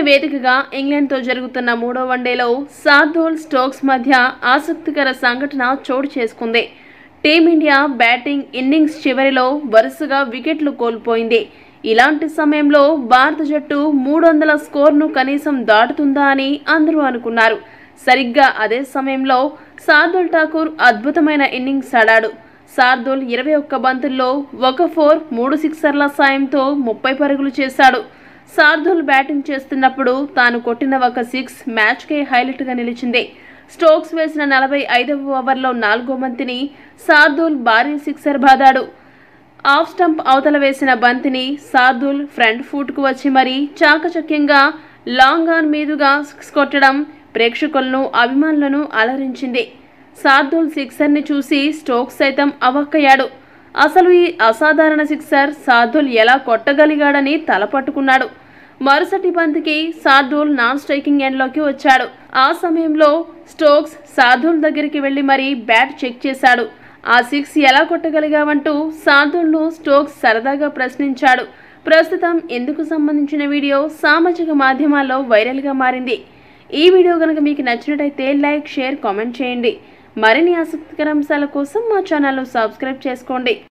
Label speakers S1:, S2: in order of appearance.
S1: వేదికగా ఇంగ్లాండ్తో జరుగుతున్న మూడో వన్డేలో శార్దూల్ స్టోక్స్ మధ్య ఆసక్తికర సంఘటన చోటు చేసుకుంది టీమిండియా బ్యాటింగ్ ఇన్నింగ్స్ చివరిలో వరుసగా వికెట్లు కోల్పోయింది ఇలాంటి సమయంలో భారత జట్టు మూడు వందల స్కోర్ను కనీసం దాటుతుందా అని అందరూ అనుకున్నారు సరిగ్గా అదే సమయంలో శార్దుల్ ఠాకూర్ అద్భుతమైన ఇన్నింగ్స్ ఆడాడు శార్దుల్ ఇరవై ఒక్క బంతుల్లో ఒక ఫోర్ మూడు సిక్సర్ల సాయంతో ముప్పై పరుగులు చేశాడు శార్దుల్ బ్యాటింగ్ చేస్తున్నప్పుడు తాను కొట్టిన ఒక సిక్స్ మ్యాచ్కే హైలైట్గా నిలిచింది స్టోక్స్ వేసిన నలభై ఐదవ ఓవర్లో నాలుగో బంతిని శార్దుల్ భారీ సిక్సర్ బాదాడు ఆఫ్ స్టంప్ అవతల వేసిన బంతిని శార్దుల్ ఫ్రంట్ ఫుట్కు వచ్చి మరీ చాకచక్యంగా లాంగ్ ఆన్ మీదుగా సిక్స్ కొట్టడం ప్రేక్షకులను అభిమానులను అలరించింది శార్దుల్ సిక్సర్ని చూసి స్టోక్స్ సైతం అవాక్కయ్యాడు అసలు ఈ అసాధారణ సిక్సర్ శార్దుల్ ఎలా కొట్టగలిగాడని తలపట్టుకున్నాడు మరుసటి బంతికి శార్దుల్ నాన్ స్ట్రైకింగ్ ఎండ్లోకి వచ్చాడు ఆ సమయంలో స్టోక్స్ శార్దుల్ దగ్గరికి వెళ్లి మరీ బ్యాట్ చెక్ చేశాడు ఆ సిక్స్ ఎలా కొట్టగలిగావంటూ శార్దుల్ను స్టోక్స్ సరదాగా ప్రశ్నించాడు ప్రస్తుతం ఇందుకు సంబంధించిన వీడియో సామాజిక మాధ్యమాల్లో వైరల్గా మారింది ఈ వీడియో కనుక మీకు నచ్చినట్టయితే లైక్ షేర్ కామెంట్ చేయండి మరిన్ని ఆసక్తికర అంశాల కోసం మా ఛానల్ను సబ్స్క్రైబ్ చేసుకోండి